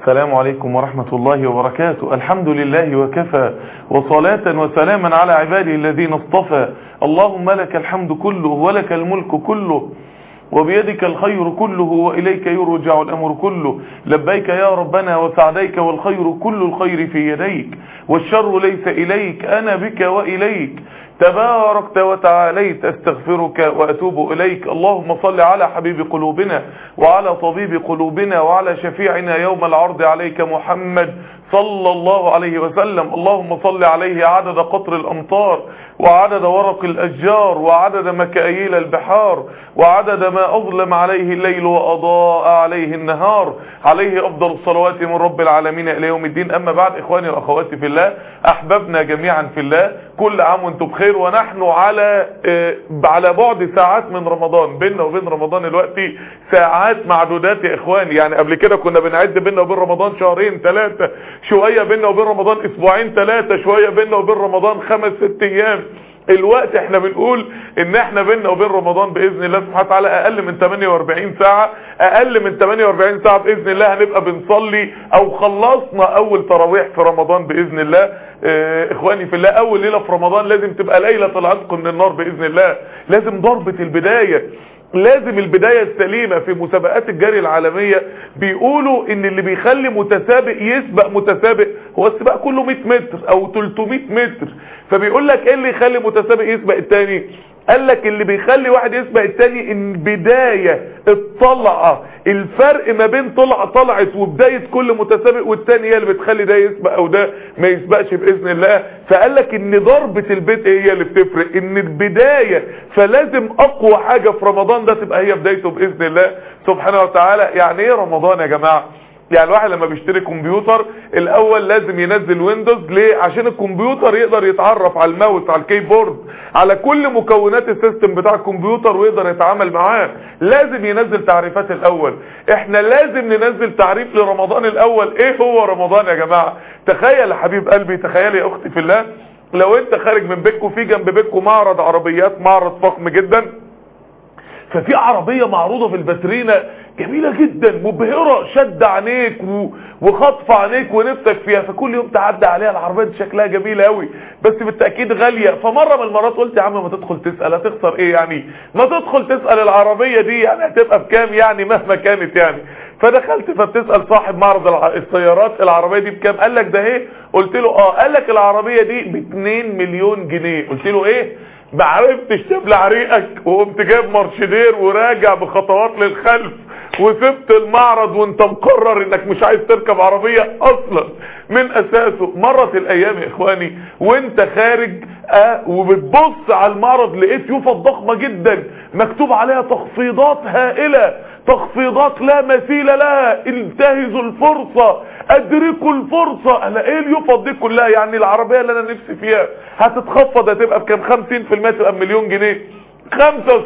السلام عليكم ورحمة الله وبركاته الحمد لله وكفى وصلاة وسلاما على عباده الذين اصطفى اللهم لك الحمد كله ولك الملك كله وبيدك الخير كله وإليك يرجع الأمر كله لبيك يا ربنا وسعديك والخير كل الخير في يديك والشر ليس إليك أنا بك وإليك تباركت وتعاليت استغفرك وأتوب إليك اللهم صل على حبيب قلوبنا وعلى طبيب قلوبنا وعلى شفيعنا يوم العرض عليك محمد صلى الله عليه وسلم اللهم صل عليه عدد قطر الأمطار وعدد ورق الأشجار وعدد مكاييل البحار وعدد ما أظلم عليه الليل وأضاء عليه النهار عليه أفضل الصلوات من رب العالمين إلى يوم الدين أما بعد إخواني وأخواتي في الله أحببنا جميعا في الله كل عام وانتم بخير ونحن على آه على بعد ساعات من رمضان بيننا وبين رمضان دلوقتي ساعات معدودات يا إخواني يعني قبل كده كنا بنعد بيننا وبين رمضان شهرين ثلاثة شوية بيننا وبين رمضان أسبوعين ثلاثة شوية بيننا وبين رمضان خمس ست أيام الوقت احنا بنقول ان احنا بيننا وبين رمضان باذن الله سبحانه وتعالى اقل من 48 ساعة اقل من 48 ساعة باذن الله هنبقى بنصلي او خلصنا اول تراويح في رمضان باذن الله اه اخواني في الله اول ليلة في رمضان لازم تبقى ليلة العتق من النار باذن الله لازم ضربة البداية لازم البداية السليمة في مسابقات الجري العالمية بيقولوا ان اللي بيخلي متسابق يسبق متسابق هو السباق كله 100 متر او 300 متر فبيقول لك ايه اللي يخلي متسابق يسبق التاني قال لك اللي بيخلي واحد يسبق التاني ان بداية الطلعة الفرق ما بين طلعة طلعت وبداية كل متسابق والتاني هي اللي بتخلي ده يسبق او ده ما يسبقش باذن الله فقال لك ان ضربة البدء هي اللي بتفرق ان البداية فلازم اقوى حاجة في رمضان ده تبقى هي بدايته باذن الله سبحانه وتعالى يعني ايه رمضان يا جماعة يعني الواحد لما بيشتري كمبيوتر الاول لازم ينزل ويندوز ليه عشان الكمبيوتر يقدر يتعرف على الماوس على الكيبورد على كل مكونات السيستم بتاع الكمبيوتر ويقدر يتعامل معاه لازم ينزل تعريفات الاول احنا لازم ننزل تعريف لرمضان الاول ايه هو رمضان يا جماعة تخيل يا حبيب قلبي تخيل يا اختي في الله لو انت خارج من بيتكم في جنب بيتكم معرض عربيات معرض فخم جدا ففي عربية معروضة في الباترينا جميلة جدا مبهرة شد عينيك و... وخطف عينيك ونفسك فيها فكل يوم تعدى عليها العربية دي شكلها جميل قوي بس بالتأكيد غالية فمرة من المرات قلت يا عم ما تدخل تسأل هتخسر ايه يعني ما تدخل تسأل العربية دي يعني هتبقى بكام يعني مهما كانت يعني فدخلت فبتسأل صاحب معرض السيارات العربية دي بكام قال لك ده ايه قلت له اه قال لك العربية دي ب 2 مليون جنيه قلت له ايه ما عرفتش تبلع ريقك وقمت جايب مرشدير وراجع بخطوات للخلف وسبت المعرض وانت مقرر انك مش عايز تركب عربية اصلا من اساسه مرت الايام يا اخواني وانت خارج اه وبتبص على المعرض لقيت يوفط ضخمة جدا مكتوب عليها تخفيضات هائلة تخفيضات لا مثيل لها انتهزوا الفرصة ادركوا الفرصة انا ايه اليوفط دي كلها يعني العربية اللي انا نفسي فيها هتتخفض هتبقى بكام 50% تبقى بمليون جنيه 75%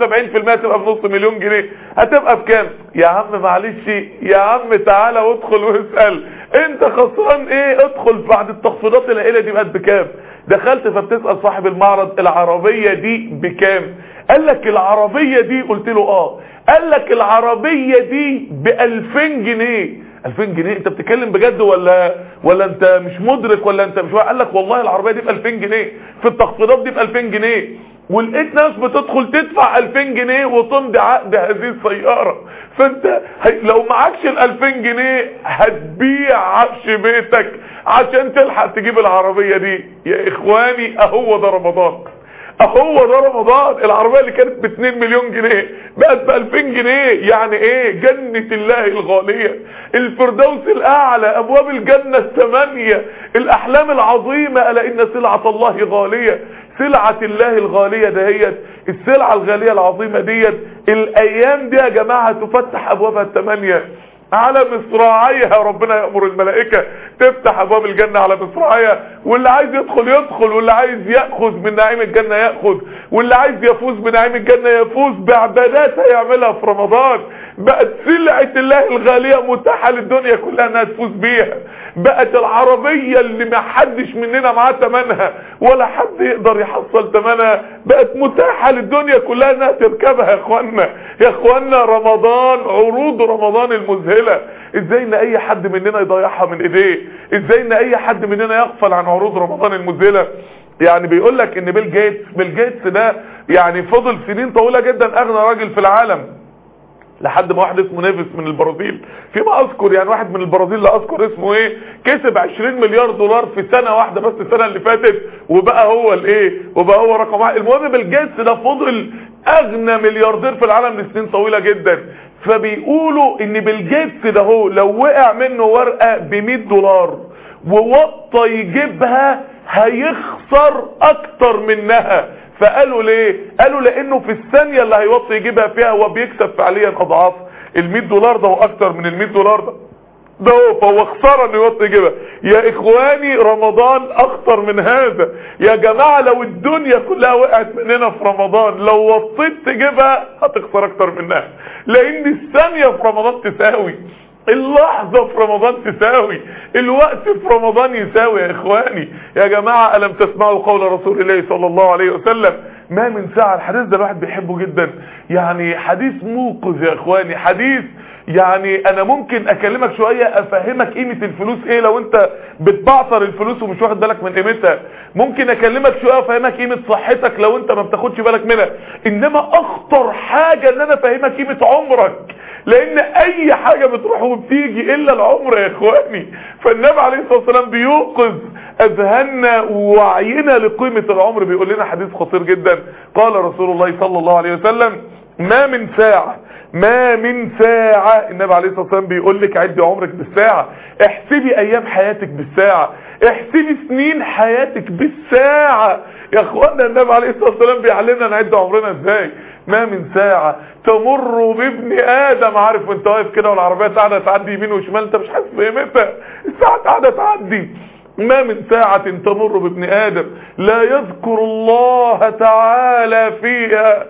تبقى بنص مليون جنيه هتبقى بكام يا عم معلش يا عم تعالى وادخل واسأل انت خسران ايه ادخل بعد التخفيضات الهائله دي بقت بكام دخلت فبتسأل صاحب المعرض العربية دي بكام قال لك العربية دي قلت له اه قال لك العربية دي ب2000 جنيه 2000 جنيه انت بتتكلم بجد ولا ولا انت مش مدرك ولا انت مش قال لك والله العربية دي ب2000 جنيه في التخفيضات دي ب2000 جنيه ولقيت ناس بتدخل تدفع 2000 جنيه وتمضي عقد هذه السيارة فانت لو معكش ال 2000 جنيه هتبيع عفش بيتك عشان تلحق تجيب العربية دي يا اخواني اهو ده رمضان اهو ده رمضان العربية اللي كانت ب 2 مليون جنيه بقت ب 2000 جنيه يعني ايه جنة الله الغالية الفردوس الاعلى ابواب الجنة الثمانية الاحلام العظيمة الا ان سلعة الله غالية سلعة الله الغالية دهيت السلعة الغالية العظيمة ديت الايام دي يا جماعة تفتح ابوابها الثمانية على مصراعيها ربنا يأمر الملائكة تفتح ابواب الجنة على مصراعيها واللي عايز يدخل يدخل واللي عايز يأخذ من نعيم الجنة يأخذ واللي عايز يفوز بنعيم الجنة يفوز بعبادات هيعملها في رمضان بقت سلعة الله الغالية متاحة للدنيا كلها انها تفوز بيها بقت العربية اللي ما حدش مننا معاه تمنها ولا حد يقدر يحصل تمنها بقت متاحة للدنيا كلها انها تركبها يا اخوانا يا اخوانا رمضان عروض رمضان المذهلة ازاي ان اي حد مننا يضيعها من ايديه ازاي ان اي حد مننا يغفل عن عروض رمضان المذهله يعني بيقول لك ان بيل جيتس بيل جيتس ده يعني فضل سنين طويله جدا اغنى راجل في العالم لحد ما واحد اسمه نيفس من البرازيل فيما اذكر يعني واحد من البرازيل لا اذكر اسمه ايه كسب 20 مليار دولار في سنه واحده بس السنه اللي فاتت وبقى هو الايه وبقى هو رقم واحد المهم بيل جيتس ده فضل اغنى ملياردير في العالم لسنين طويله جدا فبيقولوا ان بيل جيتس ده هو لو وقع منه ورقه ب 100 دولار ووطى يجيبها هيخسر اكتر منها فقالوا ليه قالوا لانه في الثانيه اللي هيوطي يجيبها فيها هو بيكسب فعليا اضعاف ال 100 دولار ده واكتر من ال 100 دولار ده ده هو فهو خساره انه يوطي يجيبها يا اخواني رمضان اخطر من هذا يا جماعه لو الدنيا كلها وقعت مننا في رمضان لو وطيت تجيبها هتخسر اكتر منها لان الثانيه في رمضان تساوي اللحظة في رمضان تساوي الوقت في رمضان يساوي يا اخواني يا جماعة ألم تسمعوا قول رسول الله صلى الله عليه وسلم ما من ساعة الحديث ده الواحد بيحبه جدا يعني حديث موقظ يا اخواني حديث يعني انا ممكن اكلمك شوية افهمك قيمة الفلوس ايه لو انت بتبعثر الفلوس ومش واخد بالك من قيمتها ممكن اكلمك شوية افهمك قيمة صحتك لو انت ما بتاخدش بالك منها انما اخطر حاجة ان انا افهمك قيمة عمرك لان اي حاجة بتروح وبتيجي الا العمر يا اخواني فالنبي عليه الصلاة والسلام بيوقظ اذهاننا ووعينا لقيمة العمر بيقول لنا حديث خطير جدا قال رسول الله صلى الله عليه وسلم ما من ساعة ما من ساعة النبي عليه الصلاة والسلام بيقول لك عدي عمرك بالساعة احسبي ايام حياتك بالساعة احسبي سنين حياتك بالساعة يا اخوانا النبي عليه الصلاة والسلام بيعلمنا نعد عمرنا ازاي ما من ساعة تمر بابن ادم عارف وانت واقف كده والعربية قاعدة تعدي يمين وشمال انت مش حاسس بقيمتها الساعة قاعدة تعدي ما من ساعة تمر بابن ادم لا يذكر الله تعالى فيها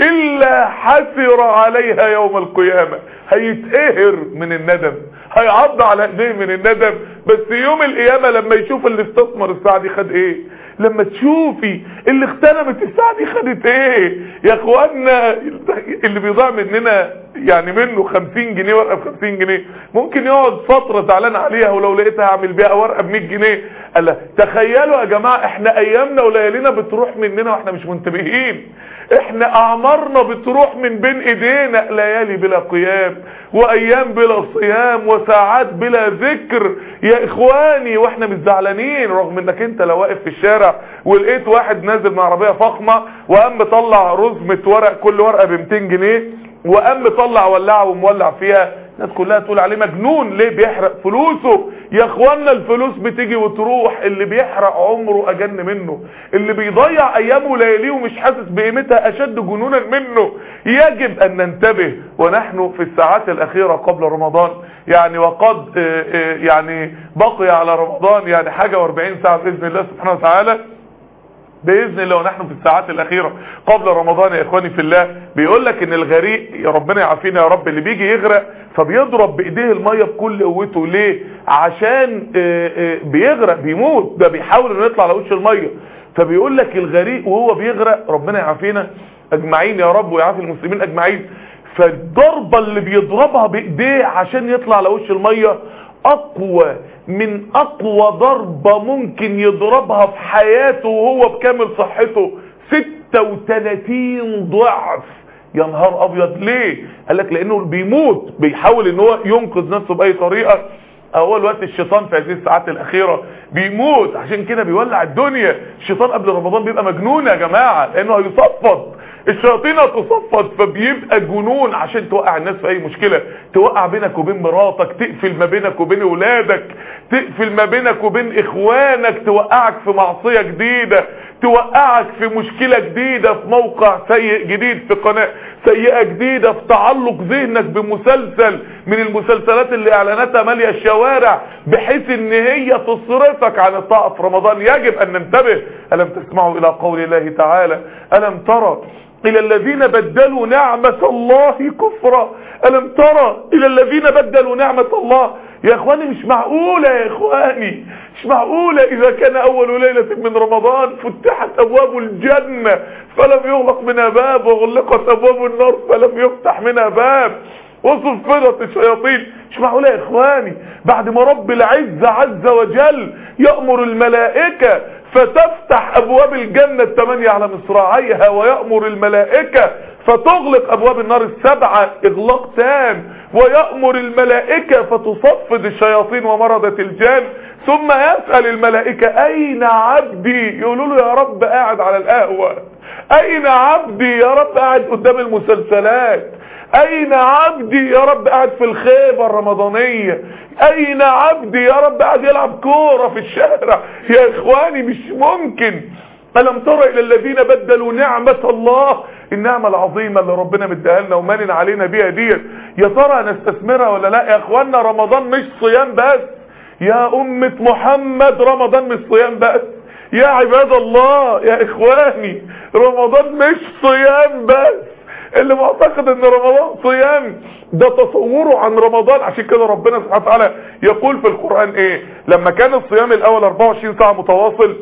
الا حسر عليها يوم القيامة هيتقهر من الندم هيعض على ايديه من الندم بس يوم القيامة لما يشوف اللي استثمر الساعة دي خد ايه لما تشوفي اللي اغتنمت الساعة دي خدت ايه يا اخوانا اللي بيضيع مننا يعني منه 50 جنيه ورقه ب 50 جنيه ممكن يقعد فتره زعلان عليها ولو لقيتها اعمل بيها ورقه ب 100 جنيه قال تخيلوا يا جماعه احنا ايامنا وليالينا بتروح مننا واحنا مش منتبهين احنا اعمارنا بتروح من بين ايدينا ليالي بلا قيام وايام بلا صيام وساعات بلا ذكر يا اخواني واحنا مش زعلانين رغم انك انت لو واقف في الشارع ولقيت واحد نازل مع عربيه فخمه وقام مطلع رزمه ورق كل ورقه ب 200 جنيه وقام مطلع ولاعه ومولع فيها الناس كلها تقول عليه مجنون ليه بيحرق فلوسه يا اخوانا الفلوس بتيجي وتروح اللي بيحرق عمره اجن منه اللي بيضيع ايامه ولياليه ومش حاسس بقيمتها اشد جنونا منه يجب ان ننتبه ونحن في الساعات الاخيرة قبل رمضان يعني وقد يعني بقي على رمضان يعني حاجة و40 ساعة باذن الله سبحانه وتعالى باذن الله ونحن في الساعات الاخيره قبل رمضان يا اخواني في الله بيقول لك ان الغريق يا ربنا يعافينا يا رب اللي بيجي يغرق فبيضرب بايديه الميه بكل قوته ليه عشان بيغرق بيموت ده بيحاول انه يطلع على وش الميه فبيقول لك الغريق وهو بيغرق ربنا يعافينا اجمعين يا رب ويعافي المسلمين اجمعين فالضربه اللي بيضربها بايديه عشان يطلع على وش الميه اقوى من اقوى ضربة ممكن يضربها في حياته وهو بكامل صحته 36 ضعف يا نهار ابيض ليه قال لك لانه بيموت بيحاول ان هو ينقذ نفسه باي طريقة اول وقت الشيطان في هذه الساعات الاخيرة بيموت عشان كده بيولع الدنيا الشيطان قبل رمضان بيبقى مجنون يا جماعة لانه هيصفد الشياطين هتصفد فبيبقى جنون عشان توقع الناس في اي مشكلة توقع بينك وبين مراتك تقفل ما بينك وبين اولادك تقفل ما بينك وبين اخوانك توقعك في معصية جديدة توقعك في مشكلة جديدة في موقع سيء جديد في قناة سيئة جديدة في تعلق ذهنك بمسلسل من المسلسلات اللي اعلاناتها مالية الشوارع بحيث ان هي تصرفك عن الطاعة في رمضان يجب ان ننتبه ألم تسمعوا الى قول الله تعالى ألم ترى الى الذين بدلوا نعمة الله كفرا ألم ترى الى الذين بدلوا نعمة الله يا اخواني مش معقولة يا اخواني مش معقولة اذا كان اول ليلة من رمضان فتحت ابواب الجنة فلم يغلق منها باب وغلقت ابواب النار فلم يفتح منها باب وصفرت الشياطين مش معقوله يا اخواني بعد ما رب العزه عز وجل يامر الملائكه فتفتح ابواب الجنه الثمانيه على مصراعيها ويامر الملائكه فتغلق ابواب النار السبعه اغلاق تام ويامر الملائكه فتصفد الشياطين ومرضه الجان ثم يسال الملائكه اين عبدي يقولوا له يا رب قاعد على القهوه اين عبدي يا رب قاعد قدام المسلسلات اين عبدي يا رب قاعد في الخيبة الرمضانية اين عبدي يا رب قاعد يلعب كورة في الشارع يا اخواني مش ممكن ألم تر إلى الذين بدلوا نعمة الله النعمة العظيمة اللي ربنا مديها لنا ومنن علينا بيها ديت يا ترى نستثمرها ولا لا يا اخوانا رمضان مش صيام بس يا أمة محمد رمضان مش صيام بس يا عباد الله يا اخواني رمضان مش صيام بس اللي معتقد ان رمضان صيام ده تصوره عن رمضان عشان كده ربنا سبحانه وتعالى يقول في القرآن ايه لما كان الصيام الاول 24 ساعة متواصل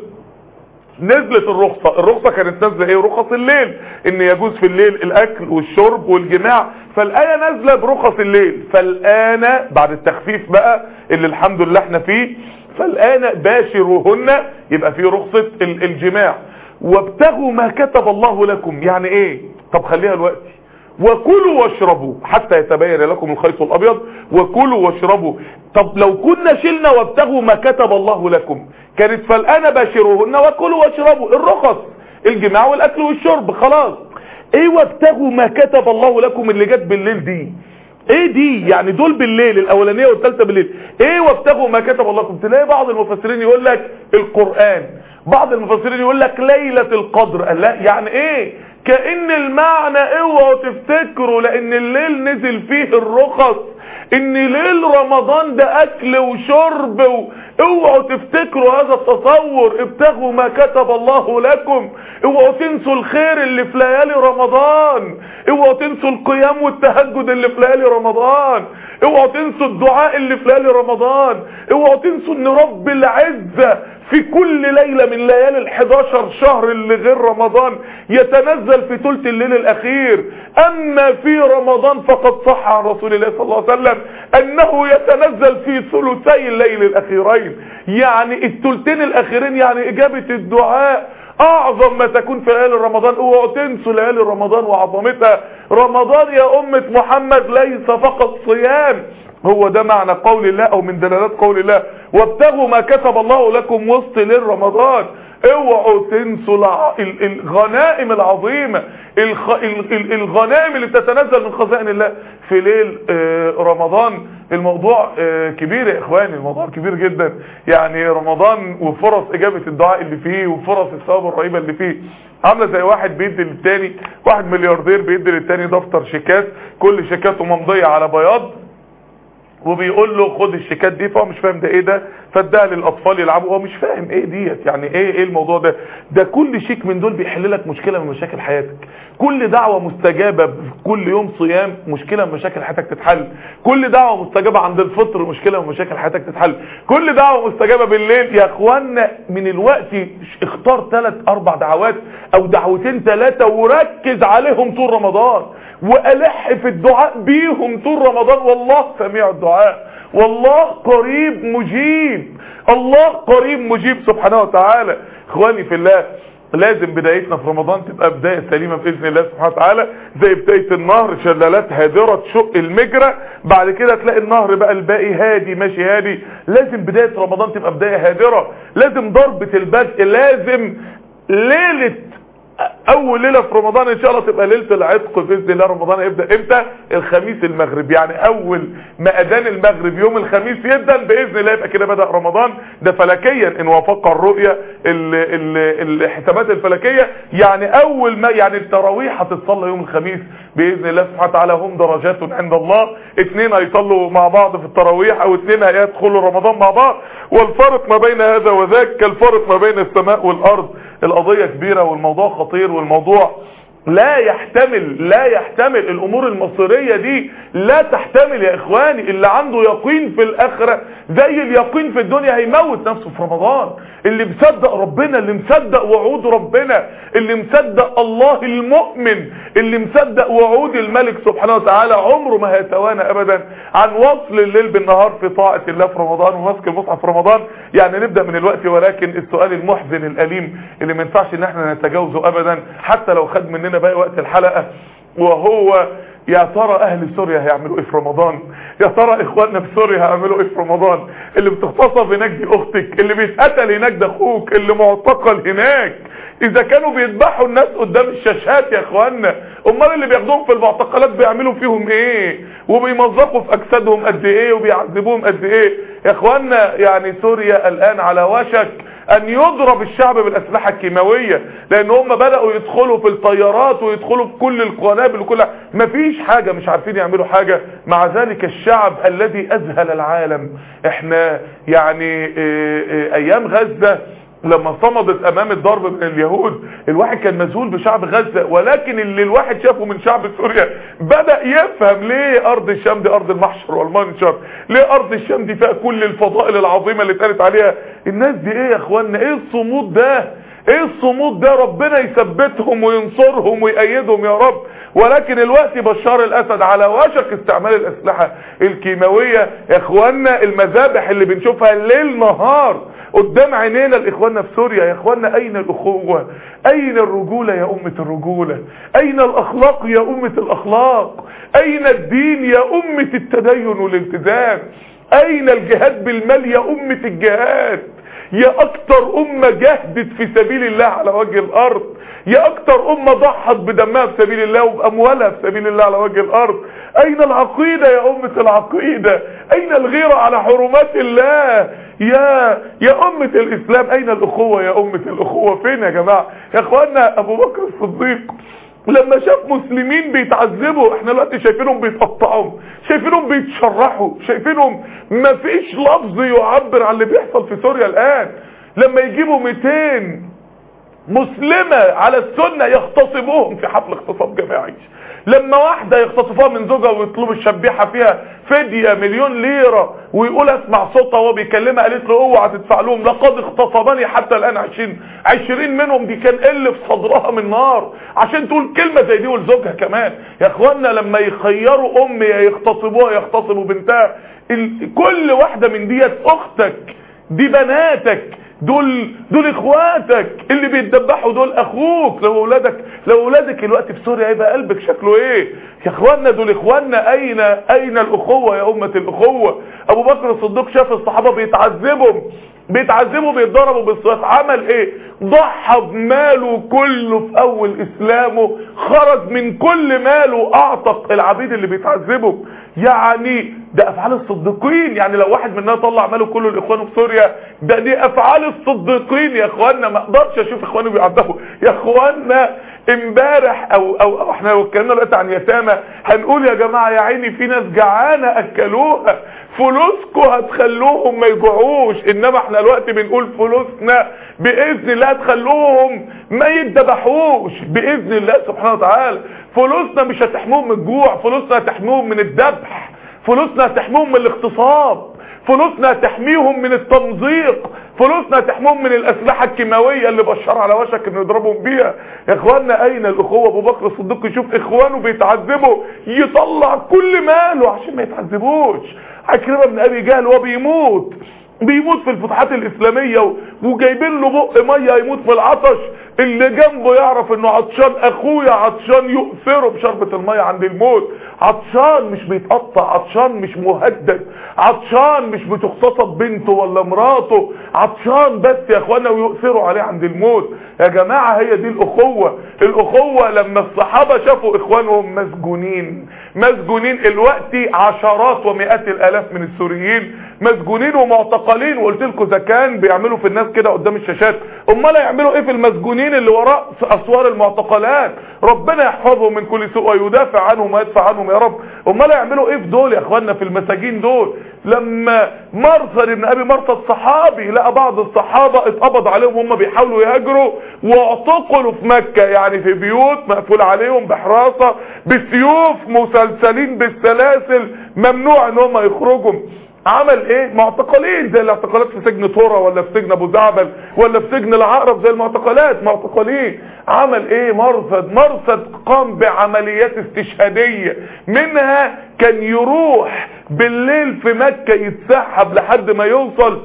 نزلت الرخصة الرخصة كانت نازلة ايه رخص الليل ان يجوز في الليل الاكل والشرب والجماع فالآية نازلة برخص الليل فالآن بعد التخفيف بقى اللي الحمد لله احنا فيه فالآن باشروهن يبقى في رخصة الجماع وابتغوا ما كتب الله لكم يعني ايه طب خليها دلوقتي وكلوا واشربوا حتى يتبين لكم الخيط الابيض وكلوا واشربوا طب لو كنا شلنا وابتغوا ما كتب الله لكم كانت فالآن باشروهن وكلوا واشربوا الرخص الجماع والاكل والشرب خلاص ايه وابتغوا ما كتب الله لكم اللي جت بالليل دي ايه دي يعني دول بالليل الاولانيه والثالثه بالليل ايه وابتغوا ما كتب الله لكم تلاقي بعض المفسرين يقول لك القرآن بعض المفسرين يقول لك ليلة القدر لا يعني ايه كأن المعنى اوعوا تفتكروا لان الليل نزل فيه الرخص ان ليل رمضان ده اكل وشرب اوعوا تفتكروا هذا التصور ابتغوا ما كتب الله لكم اوعوا تنسوا الخير اللي في ليالي رمضان اوعوا تنسوا القيام والتهجد اللي في ليالي رمضان اوعوا تنسوا الدعاء اللي في ليالي رمضان اوعوا تنسوا ان رب العزة في كل ليلة من ليالي ال11 شهر اللي غير رمضان يتنزل في ثلث الليل الاخير اما في رمضان فقد صح عن رسول الله صلى الله عليه وسلم انه يتنزل في ثلثي الليل الاخيرين يعني الثلثين الاخيرين يعني اجابة الدعاء اعظم ما تكون في ليالي رمضان اوعوا تنسوا ليالي رمضان وعظمتها رمضان يا امة محمد ليس فقط صيام هو ده معنى قول الله او من دلالات قول الله وابتغوا ما كتب الله لكم وسط ليل رمضان اوعوا تنسوا الغنائم العظيمة الغنائم اللي تتنزل من خزائن الله في ليل رمضان الموضوع كبير يا اخواني الموضوع كبير جدا يعني رمضان وفرص اجابة الدعاء اللي فيه وفرص الثواب الرهيبة اللي فيه عامله زي واحد بيدي للتاني واحد ملياردير بيدي للتاني دفتر شيكات كل شيكاته ممضية على بياض وبيقول له خد الشيكات دي فهو مش فاهم ده ايه ده فاداها للاطفال يلعبوا هو مش فاهم ايه ديت يعني ايه ايه الموضوع ده ده كل شيك من دول بيحل لك مشكله من مشاكل حياتك كل دعوه مستجابه كل يوم صيام مشكله من مشاكل حياتك تتحل كل دعوه مستجابه عند الفطر مشكله من مشاكل حياتك تتحل كل دعوه مستجابه بالليل يا اخوانا من الوقت اختار ثلاث اربع دعوات او دعوتين ثلاثه وركز عليهم طول رمضان والح في الدعاء بيهم طول رمضان والله سميع الدعاء والله قريب مجيب الله قريب مجيب سبحانه وتعالى اخواني في الله لازم بدايتنا في رمضان تبقى بداية سليمة بإذن الله سبحانه وتعالى زي بداية النهر شلالات هادرة تشق المجرى بعد كده تلاقي النهر بقى الباقي هادي ماشي هادي لازم بداية رمضان تبقى بداية هادرة لازم ضربة البدء لازم ليلة اول ليلة في رمضان ان شاء الله تبقى ليلة العتق باذن الله رمضان هيبدا امتى الخميس المغرب يعني اول ما اذان المغرب يوم الخميس يبدا باذن الله يبقى كده بدا رمضان ده فلكيا ان وافق الرؤية الحسابات الفلكية يعني اول ما يعني التراويح هتتصلى يوم الخميس باذن الله سبحانه وتعالى هم درجات عند الله اثنين هيصلوا مع بعض في التراويح او اثنين هيدخلوا رمضان مع بعض والفرق ما بين هذا وذاك كالفرق ما بين السماء والارض القضية كبيرة والموضوع خطير والموضوع لا يحتمل لا يحتمل الامور المصيرية دي لا تحتمل يا اخواني اللي عنده يقين في الاخرة زي اليقين في الدنيا هيموت نفسه في رمضان اللي مصدق ربنا اللي مصدق وعود ربنا اللي مصدق الله المؤمن اللي مصدق وعود الملك سبحانه وتعالى عمره ما هيتوانى ابدا عن وصل الليل بالنهار في طاعة الله في رمضان ومسك المصحف في رمضان يعني نبدأ من الوقت ولكن السؤال المحزن الاليم اللي ما ينفعش ان احنا نتجاوزه ابدا حتى لو خد مننا باقي وقت الحلقة وهو يا ترى اهل سوريا هيعملوا ايه في رمضان يا ترى اخواننا في سوريا هيعملوا ايه في رمضان اللي بتغتصب هناك دي اختك اللي بيتقتل هناك ده اخوك اللي معتقل هناك اذا كانوا بيذبحوا الناس قدام الشاشات يا اخواننا امال اللي بياخدوهم في المعتقلات بيعملوا فيهم ايه وبيمزقوا في اجسادهم قد ايه وبيعذبوهم قد ايه يا اخواننا يعني سوريا الان على وشك ان يضرب الشعب بالاسلحة الكيماوية لان هم بدأوا يدخلوا في الطيارات ويدخلوا في كل القنابل وكل مفيش حاجة مش عارفين يعملوا حاجة مع ذلك الشعب الذي اذهل العالم احنا يعني ايه ايه ايام غزة لما صمدت امام الضرب من اليهود الواحد كان مذهول بشعب غزة ولكن اللي الواحد شافه من شعب سوريا بدأ يفهم ليه ارض الشام دي ارض المحشر والمنشر ليه ارض الشام دي فيها كل الفضائل العظيمة اللي اتقالت عليها الناس دي ايه يا اخوانا ايه الصمود ده ايه الصمود ده ربنا يثبتهم وينصرهم ويأيدهم يا رب ولكن الوقت بشار الاسد على وشك استعمال الاسلحة الكيماوية يا اخوانا المذابح اللي بنشوفها ليل نهار قدام عينينا الاخواننا في سوريا يا اخوانا اين الاخوة اين الرجولة يا امة الرجولة اين الاخلاق يا امة الاخلاق اين الدين يا امة التدين والالتزام اين الجهاد بالمال يا امة الجهاد يا اكتر امة جهدت في سبيل الله على وجه الارض يا اكتر امة ضحت بدمها في سبيل الله وباموالها في سبيل الله على وجه الارض اين العقيدة يا امة العقيدة اين الغيرة على حرمات الله يا يا امة الاسلام اين الاخوة يا امة الاخوة فين يا جماعة يا اخوانا ابو بكر الصديق لما شاف مسلمين بيتعذبوا احنا دلوقتي شايفينهم بيتقطعوا شايفينهم بيتشرحوا شايفينهم مفيش لفظ يعبر عن اللي بيحصل في سوريا الان لما يجيبوا 200 مسلمة على السنة يغتصبوهم في حفل اغتصاب جماعي لما واحدة يغتصبوها من زوجها ويطلبوا الشبيحة فيها فدية مليون ليرة ويقول اسمع صوتها وهو بيكلمها قالت له اوعى تدفع لهم لقد اغتصبني حتى الان عشرين عشرين منهم دي كان قل في صدرها من نار عشان تقول كلمة زي دي ولزوجها كمان يا اخوانا لما يخيروا ام يغتصبوها يغتصبوا بنتها كل واحدة من ديت اختك دي بناتك دول دول اخواتك اللي بيتدبحوا دول اخوك لو اولادك لو اولادك الوقت في سوريا هيبقى قلبك شكله ايه يا اخوانا دول اخواننا اين اين الاخوه يا امه الاخوه ابو بكر الصديق شاف الصحابه بيتعذبوا بيتعذبوا بيتضربوا بالسياف عمل ايه ضحى بماله كله في اول اسلامه خرج من كل ماله اعتق العبيد اللي بيتعذبوا يعني ده افعال الصديقين يعني لو واحد مننا طلع ماله كله لاخوانه في سوريا ده دي افعال الصديقين يا اخوانا ما اقدرش اشوف اخواني بيعذبوا يا اخوانا امبارح او او, أو احنا لو اتكلمنا دلوقتي عن يتامى هنقول يا جماعه يا عيني في ناس جعانه اكلوها فلوسكم هتخلوهم ما يجوعوش انما احنا دلوقتي بنقول فلوسنا باذن الله هتخلوهم ما يتذبحوش باذن الله سبحانه وتعالى فلوسنا مش هتحميهم من الجوع فلوسنا هتحميهم من الذبح فلوسنا هتحميهم من الاغتصاب فلوسنا هتحميهم من التمزيق فلوسنا هتحميهم من الاسلحه الكيماويه اللي بشار على وشك ان يضربهم بيها يا اخوانا اين الاخوه ابو بكر الصديق يشوف اخوانه بيتعذبوا يطلع كل ماله عشان ما يتعذبوش عكرمه بن ابي جهل وهو بيموت بيموت في الفتوحات الاسلاميه وجايبين له بق ميه يموت في العطش اللي جنبه يعرف انه عطشان اخويا عطشان يؤثره بشربة المية عند الموت عطشان مش بيتقطع عطشان مش مهدد عطشان مش بتغتصب بنته ولا مراته عطشان بس يا اخوانا ويؤثروا عليه عند الموت يا جماعة هي دي الاخوة الاخوة لما الصحابة شافوا اخوانهم مسجونين مسجونين الوقت عشرات ومئات الالاف من السوريين مسجونين ومعتقلين وقلت لكم اذا كان بيعملوا في الناس كده قدام الشاشات امال هيعملوا ايه في المسجونين اللي وراء اسوار المعتقلات ربنا يحفظهم من كل سوء ويدافع عنهم ويدفع عنهم يا رب امال هيعملوا ايه في دول يا اخواننا في المساجين دول لما مرثد ابن ابي مرثد صحابي لقى بعض الصحابة اتقبض عليهم وهم بيحاولوا يهاجروا واعتقلوا في مكة يعني في بيوت مقفول عليهم بحراسة بسيوف مسلسلين بالسلاسل ممنوع ان هم يخرجوا عمل ايه معتقلين زي الاعتقالات في سجن تورا ولا في سجن ابو زعبل ولا في سجن العقرب زي المعتقلات معتقلين عمل ايه مرصد مرصد قام بعمليات استشهادية منها كان يروح بالليل في مكة يتسحب لحد ما يوصل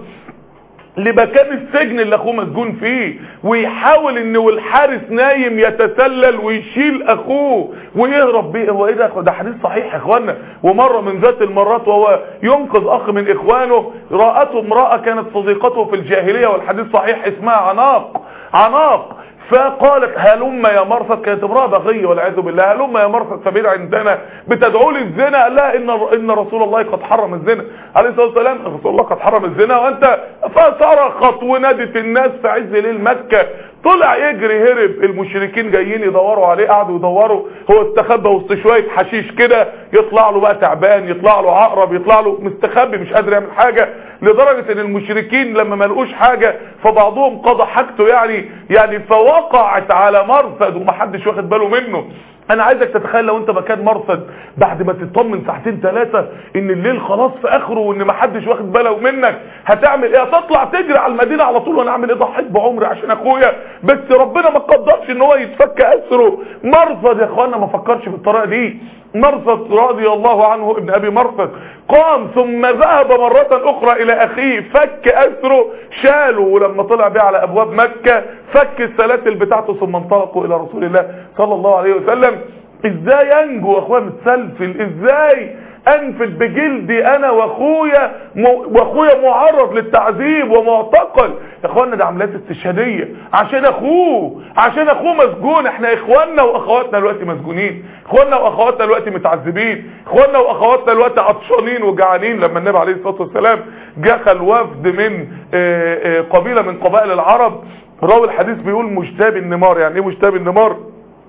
لمكان السجن اللي اخوه مسجون فيه ويحاول ان والحارس نايم يتسلل ويشيل اخوه ويهرب بيه هو ايه ده ده حديث صحيح يا اخوانا ومره من ذات المرات وهو ينقذ اخ من اخوانه راته امراه كانت صديقته في الجاهليه والحديث صحيح اسمها عناق عناق فقالت هلم يا مرثد كانت امراه بغيه والعياذ بالله هلم يا مرثد فبيد عندنا بتدعو لي الزنا قال لها ان ان رسول الله قد حرم الزنا عليه الصلاه والسلام رسول الله قد حرم الزنا وانت فصرخت ونادت الناس في عز ليل مكه طلع يجري هرب المشركين جايين يدوروا عليه قعدوا يدوروا هو استخبى وسط شويه حشيش كده يطلع له بقى تعبان يطلع له عقرب يطلع له مستخبي مش قادر يعمل حاجه لدرجه ان المشركين لما ما لقوش حاجه فبعضهم قضى حاجته يعني يعني فوقعت على مرصد ومحدش واخد باله منه انا عايزك تتخيل لو انت مكان مرصد بعد ما تطمن ساعتين ثلاثة ان الليل خلاص في اخره وان ما حدش واخد باله منك هتعمل ايه هتطلع تجري على المدينة على طول وانا اعمل ايه ضحيت بعمري عشان اخويا بس ربنا ما قدرش ان هو يتفك اسره مرصد يا اخوانا ما فكرش بالطريقة دي مرصد رضي الله عنه ابن ابي مرصد قام ثم ذهب مرة اخرى الى اخيه فك اسره شاله ولما طلع بيه على ابواب مكة فك السلاسل بتاعته ثم انطلقوا الى رسول الله صلى الله عليه وسلم ازاي انجو يا اخويا متسلسل ازاي انفد بجلدي انا واخويا واخويا معرض للتعذيب ومعتقل يا اخوانا ده عمليات استشهاديه عشان اخوه عشان اخوه مسجون احنا اخواننا واخواتنا دلوقتي مسجونين اخواننا واخواتنا دلوقتي متعذبين اخواننا واخواتنا دلوقتي عطشانين وجعانين لما النبي عليه الصلاه والسلام دخل وفد من قبيله من قبائل العرب راوي الحديث بيقول مجتاب النمار يعني ايه مجتاب النمار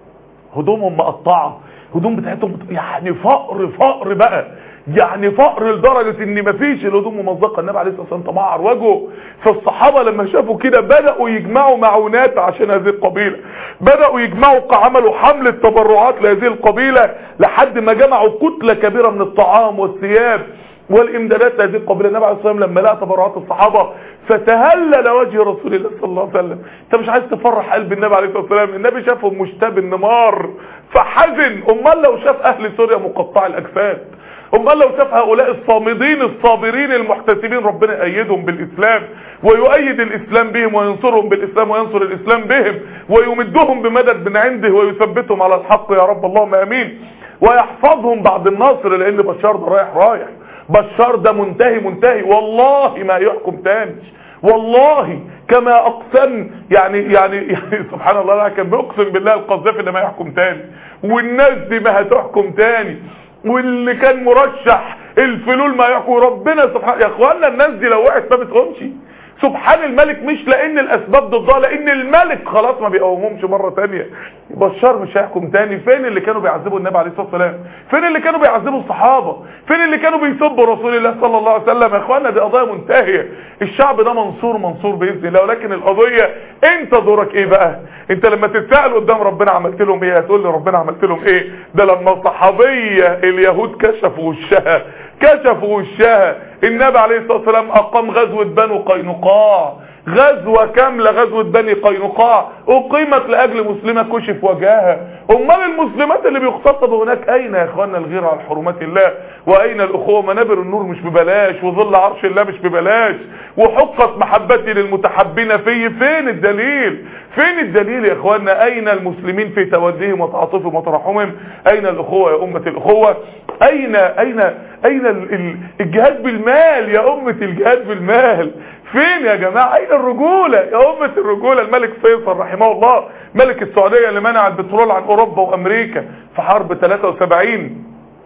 هدومهم مقطعه هدوم بتاعتهم يعني فقر فقر بقى يعني فقر لدرجة ان مفيش الهدوم ممزقة النبي عليه الصلاة والسلام تمعر وجهه فالصحابة لما شافوا كده بدأوا يجمعوا معونات عشان هذه القبيلة بدأوا يجمعوا عملوا حملة تبرعات لهذه القبيلة لحد ما جمعوا كتلة كبيرة من الطعام والثياب والامدادات لهذه القبيله النبي عليه الصلاه والسلام لما لقى تبرعات الصحابه فتهلل وجه رسول الله صلى الله عليه وسلم انت مش عايز تفرح قلب النبي عليه الصلاه والسلام النبي شافهم مشتاب النمار فحزن امال لو شاف اهل سوريا مقطع الاجساد امال لو شاف هؤلاء الصامدين الصابرين المحتسبين ربنا يأيدهم بالاسلام ويؤيد الاسلام بهم وينصرهم بالاسلام وينصر الاسلام بهم ويمدهم بمدد من عنده ويثبتهم على الحق يا رب اللهم امين ويحفظهم بعد النصر لان بشار ده رايح رايح بشار ده منتهي منتهي والله ما يحكم تاني والله كما اقسم يعني يعني يعني سبحان الله لا كان بيقسم بالله القذافي ده ما يحكم تاني والناس دي ما هتحكم تاني واللي كان مرشح الفلول ما يحكم ربنا سبحانه يا اخوانا الناس دي لو وقعت ما بتقومش سبحان الملك مش لان الاسباب ضدها لان الملك خلاص ما بيقومهمش مره ثانيه بشار مش هيحكم تاني فين اللي كانوا بيعذبوا النبي عليه الصلاه والسلام فين اللي كانوا بيعذبوا الصحابه فين اللي كانوا بيسبوا رسول الله صلى الله عليه وسلم يا اخوانا دي قضيه منتهيه الشعب ده منصور منصور باذن الله ولكن القضيه انت دورك ايه بقى انت لما تتسال قدام ربنا عملت لهم ايه هتقول لي ربنا عملت لهم ايه ده لما الصحابيه اليهود كشفوا وشها كشفوا وشها النبي عليه الصلاة والسلام أقام غزوة بنو قينقاع غزوة كاملة غزوة بني قينقاع أقيمت لأجل مسلمة كشف وجهها أمال المسلمات اللي بيغتصبوا هناك أين يا إخواننا الغير على حرمات الله وأين الأخوة منابر النور مش ببلاش وظل عرش الله مش ببلاش وحقت محبتي للمتحبين في فين الدليل فين الدليل يا إخواننا أين المسلمين في توديهم وتعاطفهم وترحمهم أين الأخوة يا أمة الأخوة أين أين أين الجهاد بالمال يا أمة الجهاد بالمال فين يا جماعة اين الرجولة يا امة الرجولة الملك فيصل رحمه الله ملك السعودية اللي منع البترول عن اوروبا وامريكا في حرب 73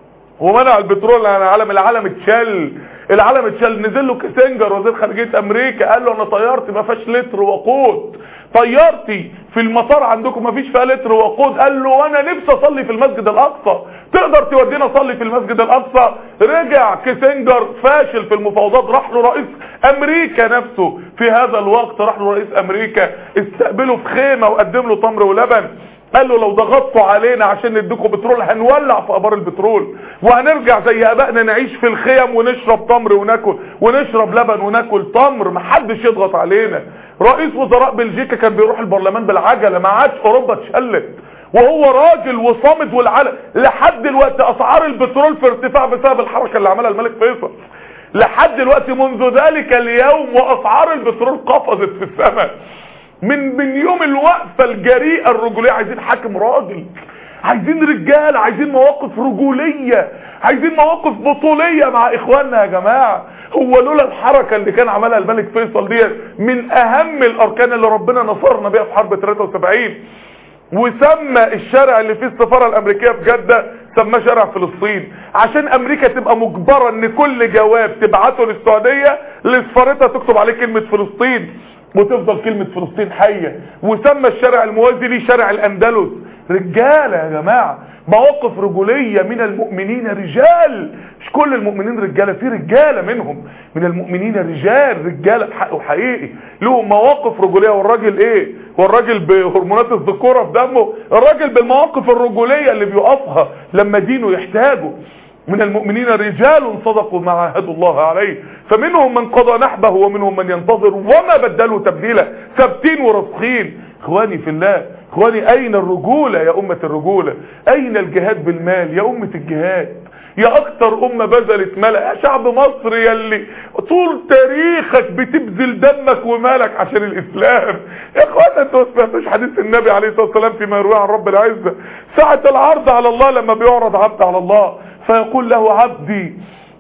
ومنع البترول عن العالم العالم اتشل العالم اتشل نزل له كيسنجر وزير خارجية امريكا قال له انا طيارتي ما فيهاش لتر وقود طيارتي في المطار عندكم ما فيش فيها لتر وقود قال له وانا نفسي اصلي في المسجد الاقصى تقدر تودينا نصلي في المسجد الاقصى رجع كيسنجر فاشل في المفاوضات راح له رئيس امريكا نفسه في هذا الوقت راح له رئيس امريكا استقبله في خيمه وقدم له تمر ولبن قال له لو ضغطتوا علينا عشان نديكم بترول هنولع في ابار البترول وهنرجع زي ابائنا نعيش في الخيم ونشرب تمر وناكل ونشرب لبن وناكل تمر محدش يضغط علينا رئيس وزراء بلجيكا كان بيروح البرلمان بالعجله ما عادش اوروبا اتشلت وهو راجل وصامد والعالم لحد دلوقتي اسعار البترول في ارتفاع بسبب الحركه اللي عملها الملك فيصل لحد دلوقتي منذ ذلك اليوم واسعار البترول قفزت في السماء من من يوم الوقفه الجريئه الرجوليه عايزين حاكم راجل عايزين رجال عايزين مواقف رجوليه عايزين مواقف بطوليه مع اخواننا يا جماعه هو لولا الحركه اللي كان عملها الملك فيصل دي من اهم الاركان اللي ربنا نصرنا بيها في حرب 73 وسمى الشارع اللي فيه السفاره الامريكيه في جده سماه شارع فلسطين عشان امريكا تبقى مجبره ان كل جواب تبعته للسعوديه لسفارتها تكتب عليه كلمه فلسطين وتفضل كلمة فلسطين حية وسمى الشارع الموازي ليه شارع الاندلس رجالة يا جماعة مواقف رجولية من المؤمنين رجال مش كل المؤمنين رجالة في رجالة منهم من المؤمنين رجال رجالة بحق وحقيقي لهم مواقف رجولية والراجل ايه والراجل بهرمونات الذكورة في دمه الراجل بالمواقف الرجولية اللي بيقفها لما دينه يحتاجه من المؤمنين رجال صدقوا ما عاهدوا الله عليه فمنهم من قضى نحبه ومنهم من ينتظر وما بدلوا تبديلا ثابتين وراسخين اخواني في الله اخواني اين الرجولة يا امة الرجولة اين الجهاد بالمال يا امة الجهاد يا اكتر امة بذلت مالها يا شعب مصر يلي طول تاريخك بتبذل دمك ومالك عشان الاسلام يا اخوانا انتوا ما سمعتوش حديث النبي عليه الصلاه والسلام فيما يرويه عن رب العزه ساعه العرض على الله لما بيعرض عبد على الله فيقول له عبدي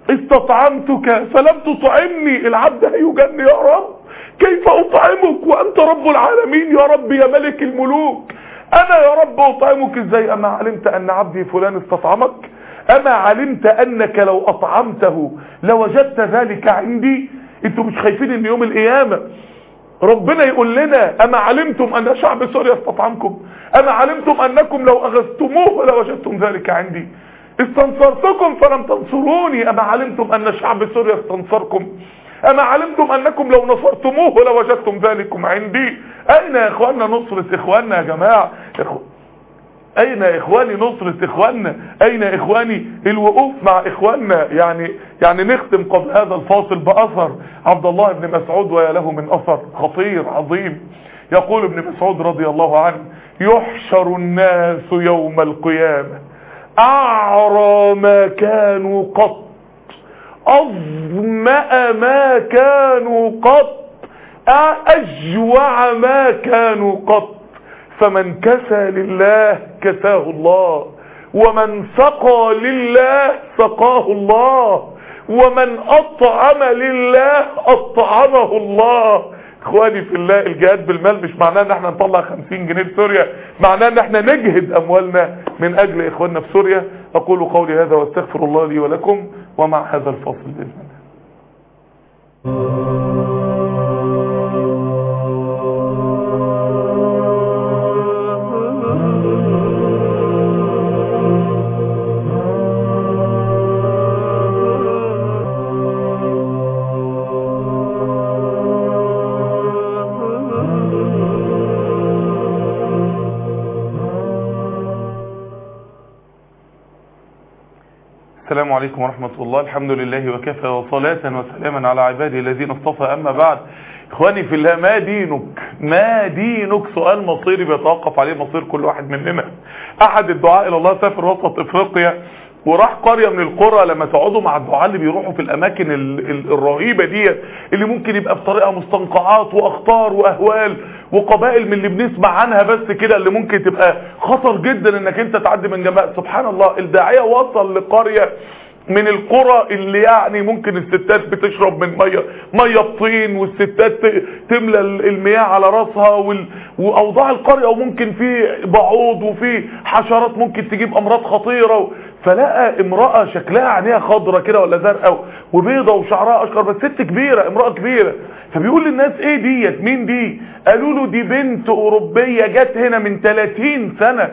استطعمتك فلم تطعمني العبد هيجن يا رب كيف اطعمك وانت رب العالمين يا رب يا ملك الملوك انا يا رب اطعمك ازاي اما علمت ان عبدي فلان استطعمك اما علمت انك لو اطعمته لوجدت ذلك عندي انتوا مش خايفين ان يوم القيامة ربنا يقول لنا اما علمتم ان شعب سوريا استطعمكم اما علمتم انكم لو اغثتموه لوجدتم ذلك عندي استنصرتكم فلم تنصروني اما علمتم ان شعب سوريا استنصركم اما علمتم انكم لو نصرتموه لوجدتم ذلكم عندي اين يا اخواننا نصرة اخواننا يا جماعة إخو... اين يا اخواني نصرة اخواننا اين يا اخواني الوقوف مع اخواننا يعني يعني نختم قبل هذا الفاصل باثر عبد الله بن مسعود ويا له من اثر خطير عظيم يقول ابن مسعود رضي الله عنه يحشر الناس يوم القيامة اعرى ما كانوا قط اظمأ ما كانوا قط اجوع ما كانوا قط فمن كسى لله كساه الله ومن سقى لله سقاه الله ومن اطعم لله اطعمه الله اخواني في الله الجهاد بالمال مش معناه ان احنا نطلع 50 جنيه لسوريا معناه ان احنا نجهد اموالنا من اجل اخواننا في سوريا اقول قولي هذا واستغفر الله لي ولكم ومع هذا الفصل باذن الله السلام عليكم ورحمة الله الحمد لله وكفى وصلاة وسلاما على عباده الذين اصطفى أما بعد إخواني في الله ما دينك ما دينك سؤال مصيري بيتوقف عليه مصير كل واحد مننا أحد الدعاء إلى الله سافر وسط إفريقيا وراح قرية من القرى لما تقعدوا مع الدعاء اللي بيروحوا في الاماكن ال ال الرهيبة دي اللي ممكن يبقى بطريقة مستنقعات واخطار واهوال وقبائل من اللي بنسمع عنها بس كده اللي ممكن تبقى خطر جدا انك انت تعدي من جنبها سبحان الله الداعية وصل لقرية من القرى اللي يعني ممكن الستات بتشرب من ميه ميه الطين والستات تملى المياه على راسها وال... واوضاع القريه وممكن في بعوض وفي حشرات ممكن تجيب امراض خطيره و... فلقى امراه شكلها عينيها خضره كده ولا زرقاء وبيضه وشعرها اشقر بس ست كبيره امراه كبيره فبيقول للناس ايه ديت مين دي قالوا له دي بنت اوروبيه جت هنا من 30 سنه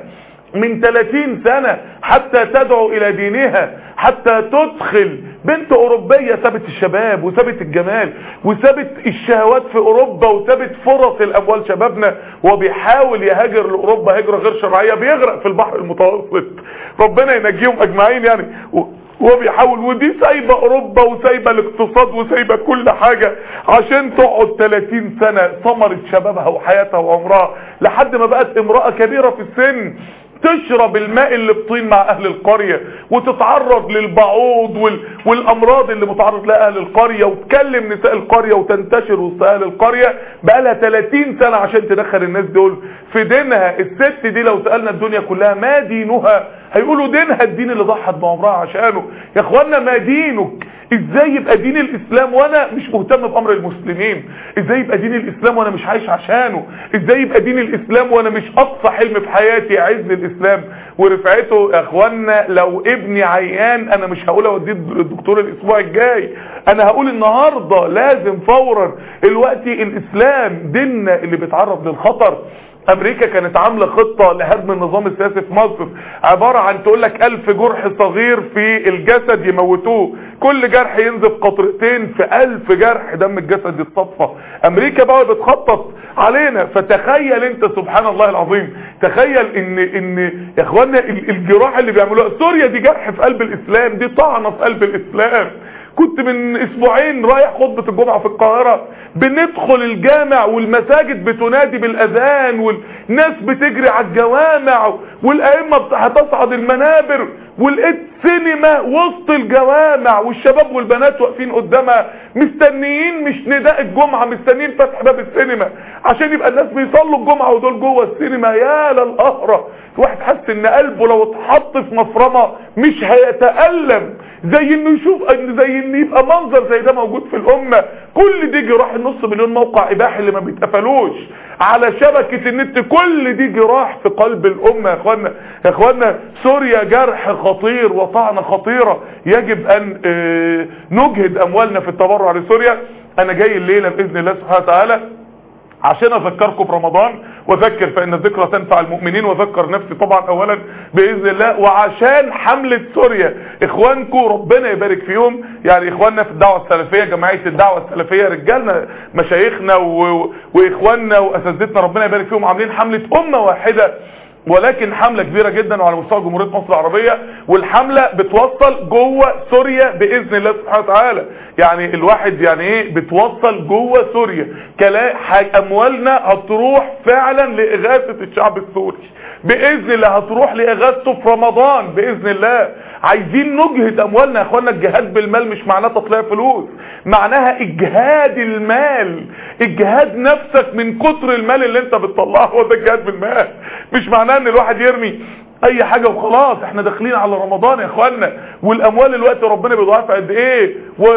من 30 سنة حتى تدعو الى دينها حتى تدخل بنت اوروبية سابت الشباب وسابت الجمال وسابت الشهوات في اوروبا وسابت فرص الاموال شبابنا وبيحاول يهاجر لاوروبا هجرة غير شرعية بيغرق في البحر المتوسط ربنا ينجيهم اجمعين يعني وهو بيحاول ودي سايبه اوروبا وسايبه الاقتصاد وسايبه كل حاجة عشان تقعد 30 سنة ثمرت شبابها وحياتها وعمرها لحد ما بقت امرأة كبيرة في السن تشرب الماء اللي بطين مع اهل القرية وتتعرض للبعوض وال... والامراض اللي متعرض لها اهل القرية وتكلم نساء القرية وتنتشر وسط اهل القرية بقالها 30 سنة عشان تدخل الناس دول في دينها الست دي لو سألنا الدنيا كلها ما دينها هيقولوا دينها الدين اللي ضحت بعمرها عشانه يا اخوانا ما دينك ازاي يبقى دين الاسلام وانا مش مهتم بامر المسلمين ازاي يبقى دين الاسلام وانا مش عايش عشانه ازاي يبقى دين الاسلام وانا مش اقصى حلم في حياتي عز الاسلام ورفعته يا اخوانا لو ابني عيان انا مش هقول اوديه الدكتور الاسبوع الجاي انا هقول النهارده لازم فورا الوقت الاسلام ديننا اللي بيتعرض للخطر امريكا كانت عاملة خطة لهدم النظام السياسي في مصر عبارة عن تقول لك الف جرح صغير في الجسد يموتوه كل جرح ينزف قطرتين في الف جرح دم الجسد يتصفى امريكا بقى بتخطط علينا فتخيل انت سبحان الله العظيم تخيل ان ان يا اخوانا الجراح اللي بيعملوها سوريا دي جرح في قلب الاسلام دي طعنة في قلب الاسلام كنت من اسبوعين رايح خطبة الجمعة في القاهرة بندخل الجامع والمساجد بتنادي بالاذان والناس بتجري على الجوامع والائمة هتصعد المنابر ولقيت سينما وسط الجوامع والشباب والبنات واقفين قدامها مستنيين مش نداء الجمعة مستنيين فتح باب السينما عشان يبقى الناس بيصلوا الجمعة ودول جوه السينما يا للقهرة الواحد حس ان قلبه لو اتحط في مفرمة مش هيتألم زي انه يشوف زي ان يبقى منظر زي ده موجود في الامة كل دي جراح النص مليون موقع اباحي اللي ما بيتقفلوش على شبكة النت كل دي جراح في قلب الامة يا اخوانا يا اخوانا سوريا جرح خطير وطعنة خطيرة يجب ان اه نجهد اموالنا في التبرع لسوريا انا جاي الليلة باذن الله سبحانه وتعالى عشان اذكركم برمضان واذكر فان الذكرى تنفع المؤمنين واذكر نفسي طبعا اولا باذن الله وعشان حملة سوريا اخوانكم ربنا يبارك فيهم يعني اخواننا في الدعوة السلفية جمعية الدعوة السلفية رجالنا مشايخنا و... واخواننا واساتذتنا ربنا يبارك فيهم عاملين حملة امة واحدة ولكن حملة كبيرة جدا وعلى مستوى جمهورية مصر العربية والحملة بتوصل جوه سوريا بإذن الله سبحانه وتعالى يعني الواحد يعني ايه بتوصل جوه سوريا كلا اموالنا هتروح فعلا لإغاثة الشعب السوري بإذن الله هتروح لإغاثته في رمضان بإذن الله عايزين نجهد اموالنا يا اخوانا الجهاد بالمال مش معناه تطلع فلوس معناها اجهاد المال اجهاد نفسك من كتر المال اللي انت بتطلعه هو ده الجهاد بالمال مش معناه ان الواحد يرمي اي حاجة وخلاص احنا داخلين على رمضان يا اخوانا والاموال الوقت ربنا بيضاعفها قد ايه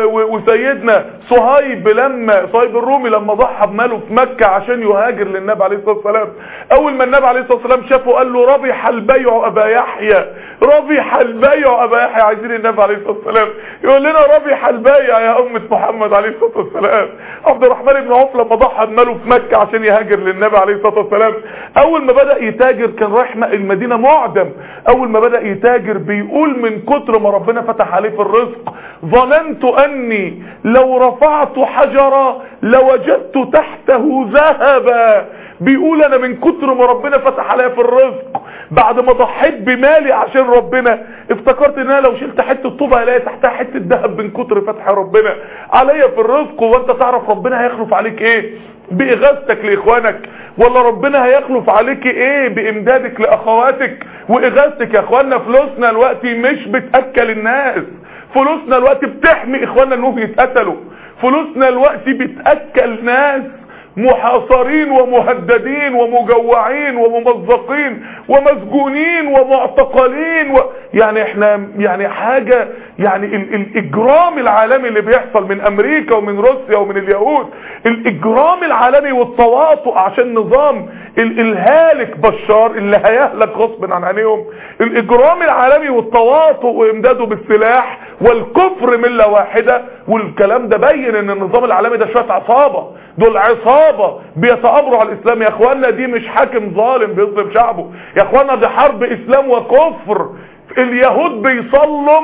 وسيدنا صهيب لما صهيب الرومي لما ضحى بماله في مكة عشان يهاجر للنبي عليه الصلاة والسلام اول ما النبي عليه الصلاة والسلام شافه قال له ربح البيع ابا يحيى ربح البيع ابا يحيى عايزين النبي عليه الصلاة والسلام يقول لنا ربح البيع يا امة محمد عليه الصلاة والسلام عبد الرحمن بن عوف لما ضحى بماله في مكة عشان يهاجر للنبي عليه الصلاة والسلام اول ما بدأ يتاجر كان رايح المدينة معد ادم اول ما بدأ يتاجر بيقول من كتر ما ربنا فتح عليه في الرزق ظننت اني لو رفعت حجرا لوجدت تحته ذهبا بيقول انا من كتر ما ربنا فتح عليا في الرزق بعد ما ضحيت بمالي عشان ربنا افتكرت ان انا لو شلت حته طوبه الاقي تحتها حته ذهب من كتر فتح ربنا عليا في الرزق وانت تعرف ربنا هيخلف عليك ايه باغاثتك لاخوانك ولا ربنا هيخلف عليك ايه بامدادك لاخواتك واغاثتك يا اخوانا فلوسنا الوقت مش بتاكل الناس فلوسنا الوقت بتحمي اخواننا انهم يتقتلوا فلوسنا الوقت بتاكل ناس محاصرين ومهددين ومجوعين وممزقين ومسجونين ومعتقلين و... يعني احنا يعني حاجة يعني ال الاجرام العالمي اللي بيحصل من امريكا ومن روسيا ومن اليهود الاجرام العالمي والتواطؤ عشان نظام ال الهالك بشار اللي هيهلك غصب عن عينيهم الاجرام العالمي والتواطؤ وامداده بالسلاح والكفر مله واحده والكلام ده بين ان النظام العالمي ده شويه عصابه دول عصابه بيتامروا على الاسلام يا اخوانا دي مش حاكم ظالم بيظلم شعبه يا اخوانا دي حرب اسلام وكفر اليهود بيصلوا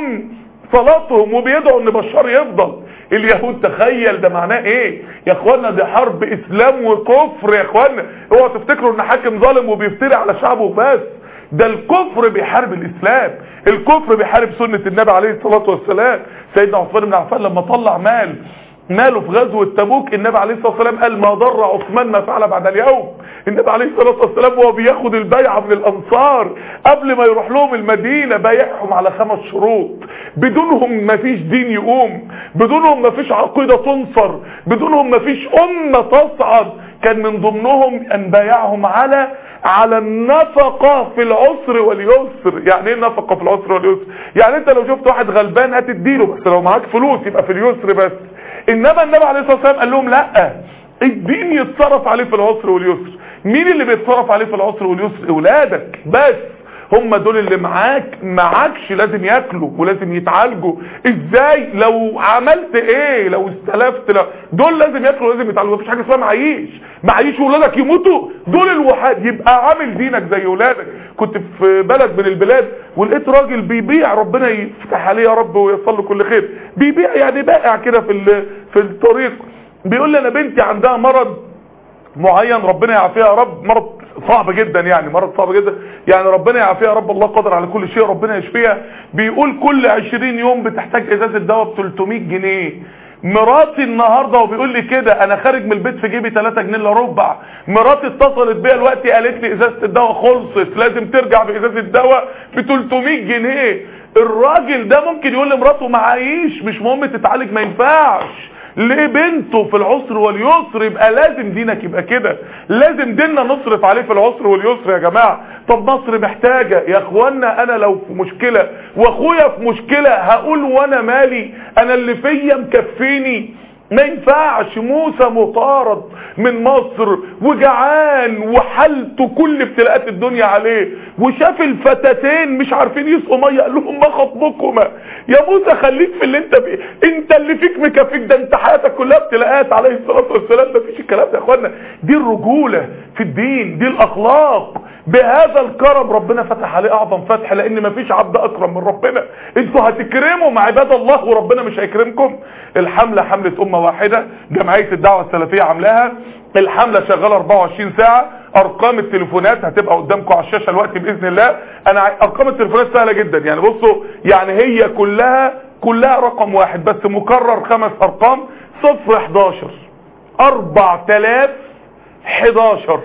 صلاتهم وبيدعوا ان بشار يفضل اليهود تخيل ده معناه ايه يا اخوانا دي حرب اسلام وكفر يا اخوانا اوعوا تفتكروا ان حاكم ظالم وبيفتري على شعبه بس ده الكفر بيحارب الاسلام الكفر بيحارب سنة النبي عليه الصلاة والسلام سيدنا عثمان بن عفان لما طلع مال ماله في غزوة تبوك النبي عليه الصلاة والسلام قال ما ضر عثمان ما فعل بعد اليوم النبي عليه الصلاة والسلام وهو بياخد البيعة من الأنصار قبل ما يروح لهم المدينة بايعهم على خمس شروط بدونهم ما فيش دين يقوم بدونهم ما فيش عقيدة تنصر بدونهم ما فيش أمة تصعد كان من ضمنهم أن بايعهم على على النفقة في العسر واليسر يعني ايه النفقة في العسر واليسر يعني انت لو شفت واحد غلبان هتديله بس لو معاك فلوس يبقى في اليسر بس انما النبي عليه الصلاة والسلام قال لهم لا الدين يتصرف عليه في العسر واليسر مين اللي بيتصرف عليه في العسر واليسر اولادك بس هم دول اللي معاك معاكش لازم ياكلوا ولازم يتعالجوا ازاي لو عملت ايه لو استلفت لو دول لازم ياكلوا ولازم يتعالجوا مفيش حاجه اسمها معيش معيش ولادك يموتوا دول الوحاد يبقى عامل دينك زي ولادك كنت في بلد من البلاد ولقيت راجل بيبيع ربنا يفتح عليه يا رب ويصل له كل خير بيبيع يعني بائع كده في في الطريق بيقول لي انا بنتي عندها مرض معين ربنا يعافيها يا رب مرض صعب جدا يعني مرض صعب جدا يعني ربنا يعافيها يا رب الله قادر على كل شيء ربنا يشفيها بيقول كل 20 يوم بتحتاج ازازه دواء ب 300 جنيه مراتي النهارده وبيقول لي كده انا خارج من البيت في جيبي 3 جنيه الا ربع مراتي اتصلت بيا دلوقتي قالت لي ازازه الدواء خلصت لازم ترجع بازازه الدواء ب 300 جنيه الراجل ده ممكن يقول لمراته معيش مش مهم تتعالج ما ينفعش ليه بنته في العسر واليسر يبقى لازم دينك يبقى كده لازم ديننا نصرف عليه في العسر واليسر يا جماعة طب مصر محتاجة يا اخوانا انا لو في مشكلة واخويا في مشكلة هقول وانا مالي انا اللي فيا مكفيني ما ينفعش موسى مطارد من مصر وجعان وحالته كل ابتلاءات الدنيا عليه وشاف الفتاتين مش عارفين يسقوا ميه قال لهم ما خطبكما يا موسى خليك في اللي انت بيه انت اللي فيك مكفيك ده انت حياتك كلها ابتلاءات عليه الصلاه والسلام ما فيش الكلام ده يا اخوانا دي الرجوله في الدين دي الاخلاق بهذا الكرم ربنا فتح عليه اعظم فتح لان ما فيش عبد اكرم من ربنا انتوا هتكرموا مع عباد الله وربنا مش هيكرمكم الحمله حمله امه واحده جمعيه الدعوه السلفيه عاملاها الحمله شغاله 24 ساعه ارقام التليفونات هتبقى قدامكم على الشاشه دلوقتي باذن الله انا ارقام التليفونات سهله جدا يعني بصوا يعني هي كلها كلها رقم واحد بس مكرر خمس ارقام 0 11 4000 11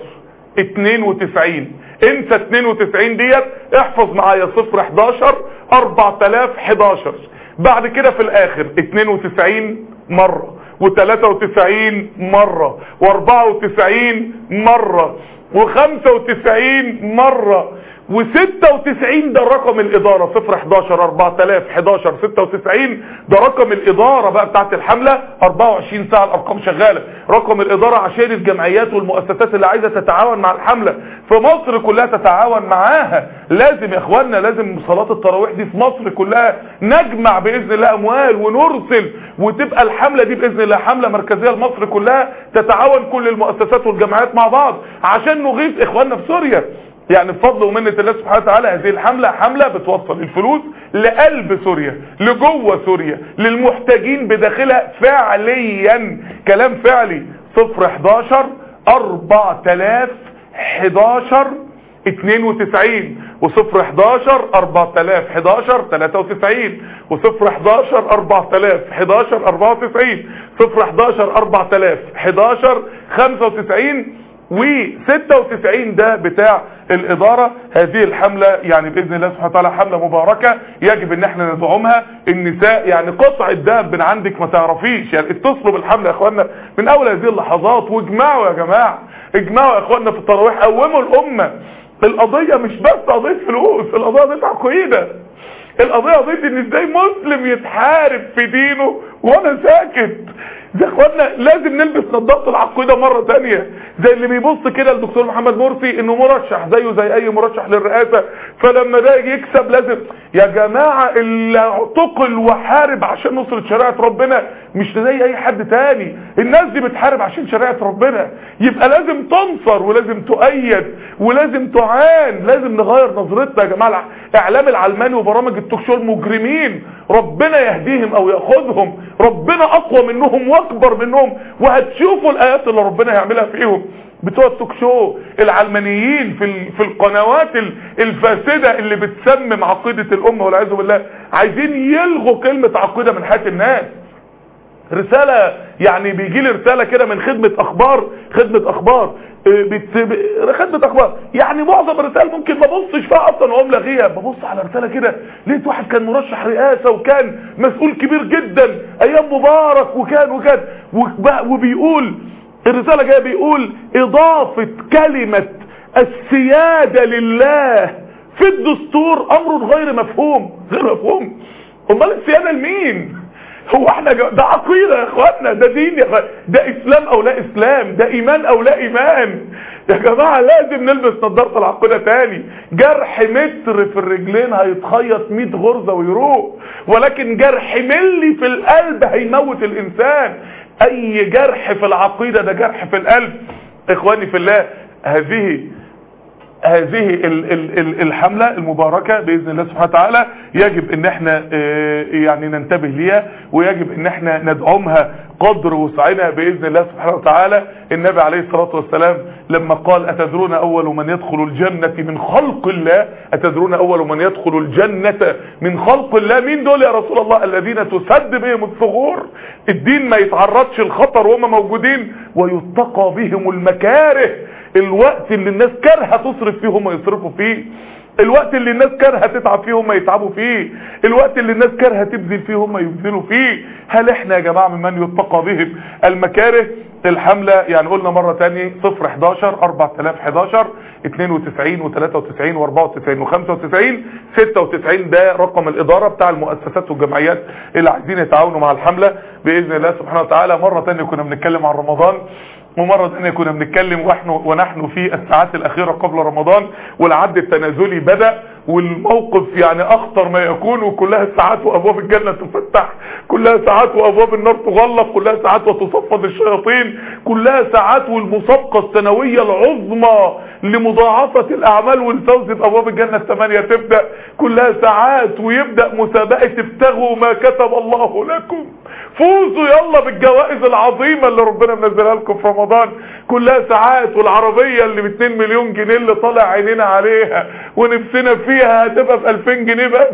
92 انسى 92 ديت احفظ معايا 0 11 4000 11 بعد كده في الاخر 92 مرة و93 مرة و94 مرة و95 مرة و96 ده رقم الادارة 0 11 4000 11 96 ده رقم الادارة بقى بتاعت الحملة 24 ساعة الارقام شغالة رقم الادارة عشان الجمعيات والمؤسسات اللي عايزة تتعاون مع الحملة في مصر كلها تتعاون معاها لازم يا اخوانا لازم صلاة التراويح دي في مصر كلها نجمع باذن الله اموال ونرسل وتبقى الحملة دي باذن الله حملة مركزية لمصر كلها تتعاون كل المؤسسات والجمعيات مع بعض عشان نغيث اخواننا في سوريا يعني بفضل ومنة الله سبحانه وتعالى هذه الحملة حملة بتوصل الفلوس لقلب سوريا لجوه سوريا للمحتاجين بداخلها فعليا كلام فعلي 0 11 4000 11 92 وصفر 11 4000 11 93 وصفر 11 4000 11 94 صفر 11 4000 11 95 و96 ده بتاع الإدارة هذه الحملة يعني بإذن الله سبحانه وتعالى حملة مباركة يجب ان احنا ندعمها النساء يعني قطع الدهب من عندك ما تعرفيش يعني اتصلوا بالحملة يا اخوانا من اول هذه اللحظات واجمعوا يا جماعة اجمعوا يا اخوانا في التراويح قوموا الامة القضية مش بس قضية فلوس القضية قضية عقيدة القضية قضية ان ازاي مسلم يتحارب في دينه وانا ساكت زي اخوانا لازم نلبس نظارة العقيدة مرة تانية زي اللي بيبص كده للدكتور محمد مرسي انه مرشح زيه زي اي مرشح للرئاسة فلما ده يكسب لازم يا جماعة اللي اعتقل وحارب عشان نصرة شريعة ربنا مش زي اي حد تاني الناس دي بتحارب عشان شريعة ربنا يبقى لازم تنصر ولازم تؤيد ولازم تعان لازم نغير نظرتنا يا جماعة الاعلام العلماني وبرامج التوك شو المجرمين ربنا يهديهم او ياخذهم ربنا اقوى منهم واكبر منهم وهتشوفوا الايات اللي ربنا هيعملها فيهم بتوع التوك شو العلمانيين في في القنوات الفاسده اللي بتسمم عقيده الامه والعياذ بالله عايزين يلغوا كلمه عقيده من حياه الناس رسالة يعني بيجي لي رسالة كده من خدمة اخبار خدمة اخبار بت... خدمة اخبار يعني معظم الرسائل ممكن ما ببصش فيها اصلا واقوم لاغيها ببص على رسالة كده لقيت واحد كان مرشح رئاسة وكان مسؤول كبير جدا ايام مبارك وكان وكان وبيقول الرسالة جايه بيقول اضافة كلمة السيادة لله في الدستور امر غير مفهوم غير مفهوم امال السيادة لمين هو احنا جو... ده عقيدة يا اخواتنا ده دين يا اخواتنا ده اسلام او لا اسلام ده ايمان او لا ايمان يا جماعة لازم نلبس نظارة العقيدة تاني جرح متر في الرجلين هيتخيط 100 غرزة ويروق ولكن جرح ملي في القلب هيموت الانسان اي جرح في العقيدة ده جرح في القلب اخواني في الله هذه هذه ال ال ال الحملة المباركة بإذن الله سبحانه وتعالى يجب ان احنا اه يعني ننتبه ليها ويجب ان احنا ندعمها قدر وسعنا بإذن الله سبحانه وتعالى النبي عليه الصلاة والسلام لما قال أتدرون أول من يدخل الجنة من خلق الله أتدرون أول من يدخل الجنة من خلق الله مين دول يا رسول الله الذين تسد بهم الثغور الدين ما يتعرضش الخطر وهم موجودين ويتقى بهم المكاره الوقت اللي الناس كارهه تصرف فيه هم يصرفوا فيه الوقت اللي الناس كارهه تتعب فيه هم يتعبوا فيه الوقت اللي الناس كارهه تبذل فيه هم يبذلوا فيه هل احنا يا جماعه ممن يتقى بهم المكاره الحملة يعني قلنا مرة تاني 0 11 4011 92 و 93 و 94 و 95 96 ده رقم الإدارة بتاع المؤسسات والجمعيات اللي عايزين يتعاونوا مع الحملة بإذن الله سبحانه وتعالى مرة تانية كنا بنتكلم عن رمضان ومرة تانية كنا بنتكلم ونحن, ونحن في الساعات الأخيرة قبل رمضان والعد التنازلي بدأ والموقف يعني أخطر ما يكون وكلها ساعات وأبواب الجنة تفتح كلها ساعات وأبواب النار تغلق كلها ساعات وتصفد الشياطين كلها ساعات والمسابقة السنوية العظمى لمضاعفة الأعمال والفوز بأبواب الجنة الثمانية تبدأ كلها ساعات ويبدأ مسابقة ابتغوا ما كتب الله لكم فوزوا يلا بالجوائز العظيمة اللي ربنا منزلها لكم في رمضان كلها ساعات والعربية اللي ب 2 مليون جنيه اللي طالع عينينا عليها ونفسنا فيها هتبقى ب 2000 جنيه بس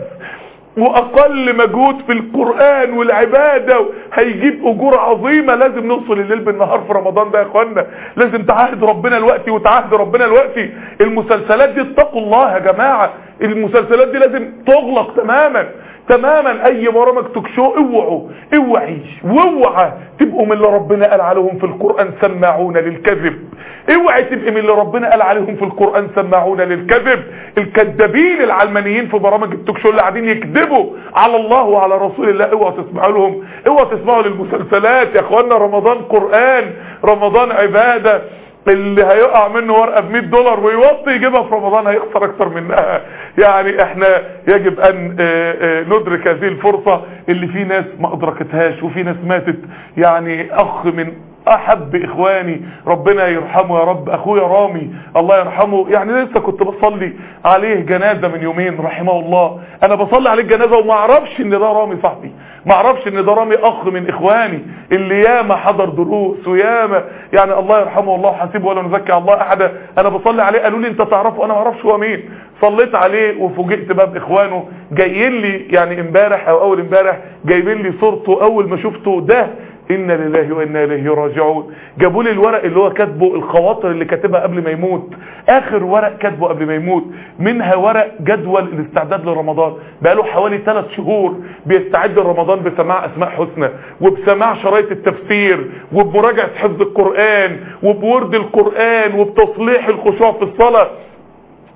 واقل مجهود في القرآن والعبادة هيجيب اجور عظيمة لازم نوصل الليل بالنهار في رمضان ده يا اخوانا لازم تعاهد ربنا الوقتي وتعاهد ربنا الوقتي المسلسلات دي اتقوا الله يا جماعة المسلسلات دي لازم تغلق تماما تماما اي برامج توك شو اوعوا اوعي واوعى تبقوا من اللي ربنا قال عليهم في القرآن سماعون للكذب اوعي تبقى من اللي ربنا قال عليهم في القرآن سماعون للكذب الكذابين العلمانيين في برامج التوك شو اللي قاعدين يكذبوا على الله وعلى رسول الله اوعوا تسمعوا لهم اوعوا تسمعوا للمسلسلات يا اخوانا رمضان قرآن رمضان عبادة اللي هيقع منه ورقة ب 100 دولار ويوطي يجيبها في رمضان هيخسر اكتر منها يعني احنا يجب ان ندرك هذه الفرصة اللي في ناس ما ادركتهاش وفي ناس ماتت يعني اخ من احب اخواني ربنا يرحمه يا رب اخويا رامي الله يرحمه يعني لسه كنت بصلي عليه جنازة من يومين رحمه الله انا بصلي عليه الجنازة وما اعرفش ان ده رامي صاحبي ما اعرفش ان ده رامي اخ من اخواني اللي ياما حضر دروس وياما يعني الله يرحمه الله حسيبه ولا نزكي الله احدا انا بصلي عليه قالوا لي انت تعرفه انا ما اعرفش هو مين صليت عليه وفوجئت بقى باخوانه جايين لي يعني امبارح او اول امبارح جايبين لي صورته اول ما شفته ده انا لله وانا اليه راجعون جابوا لي الورق اللي هو كاتبه الخواطر اللي كاتبها قبل ما يموت اخر ورق كاتبه قبل ما يموت منها ورق جدول الاستعداد لرمضان بقاله حوالي 3 شهور بيستعد لرمضان بسماع اسماء حسنى وبسماع شرايط التفسير وبمراجعه حفظ القران وبورد القران وبتصليح الخشوع في الصلاه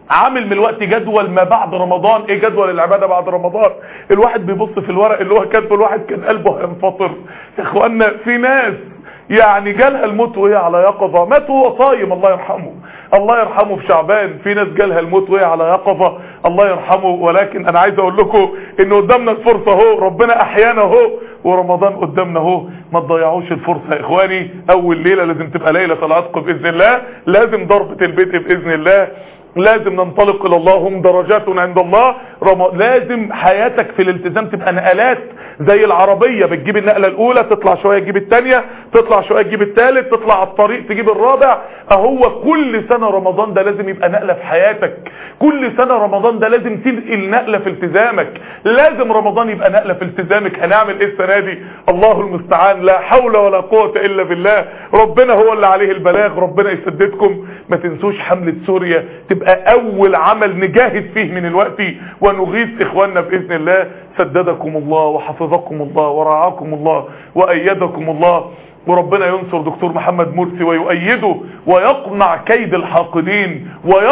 عامل من الوقت جدول ما بعد رمضان ايه جدول العبادة بعد رمضان الواحد بيبص في الورق اللي هو كاتبه الواحد كان قلبه هينفطر يا اخوانا في ناس يعني جالها الموت وهي على يقظة مات وهو صايم الله يرحمه الله يرحمه في شعبان في ناس جالها الموت وهي على يقظة الله يرحمه ولكن انا عايز اقول لكم ان قدامنا الفرصة اهو ربنا احيانا اهو ورمضان قدامنا اهو ما تضيعوش الفرصة يا اخواني اول ليلة لازم تبقى ليلة العتق باذن الله لازم ضربة البدء باذن الله لازم ننطلق الى الله هم درجات عند الله رم... لازم حياتك في الالتزام تبقى نقلات زي العربية بتجيب النقلة الاولى تطلع شوية تجيب التانية تطلع شوية تجيب التالت تطلع على الطريق تجيب الرابع اهو كل سنة رمضان ده لازم يبقى نقلة في حياتك كل سنة رمضان ده لازم تنقل نقلة في التزامك لازم رمضان يبقى نقلة في التزامك هنعمل ايه السنة دي الله المستعان لا حول ولا قوة الا بالله ربنا هو اللي عليه البلاغ ربنا يسددكم ما تنسوش حملة سوريا تبقى اول عمل نجاهد فيه من الوقت ونغيث اخواننا باذن الله سددكم الله وحفظكم الله ورعاكم الله وايدكم الله وربنا ينصر دكتور محمد مرسي ويؤيده ويقمع كيد الحاقدين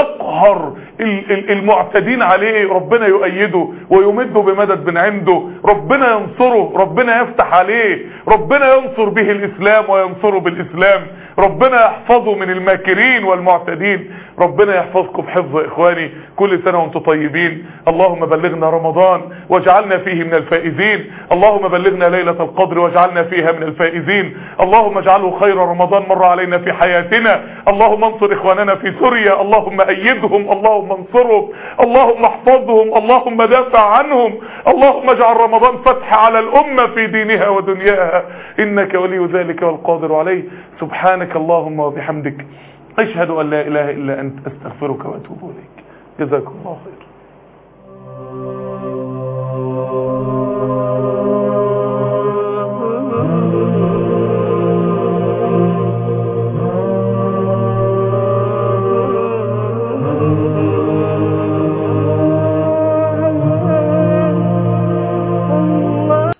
ويقهر المعتدين عليه ربنا يؤيده ويمده بمدد من عنده ربنا ينصره ربنا يفتح عليه ربنا ينصر به الاسلام وينصره بالاسلام ربنا يحفظه من الماكرين والمعتدين ربنا يحفظكم حفظ اخواني كل سنة وانتم طيبين اللهم بلغنا رمضان واجعلنا فيه من الفائزين اللهم بلغنا ليلة القدر واجعلنا فيها من الفائزين اللهم اجعله خير رمضان مر علينا في حياتنا اللهم انصر اخواننا في سوريا اللهم ايدهم اللهم انصرهم اللهم احفظهم اللهم دافع عنهم اللهم اجعل رمضان فتح على الامة في دينها ودنياها انك ولي ذلك والقادر عليه سبحانك اللهم وبحمدك اشهد ان لا اله الا انت استغفرك واتوب اليك جزاكم الله خير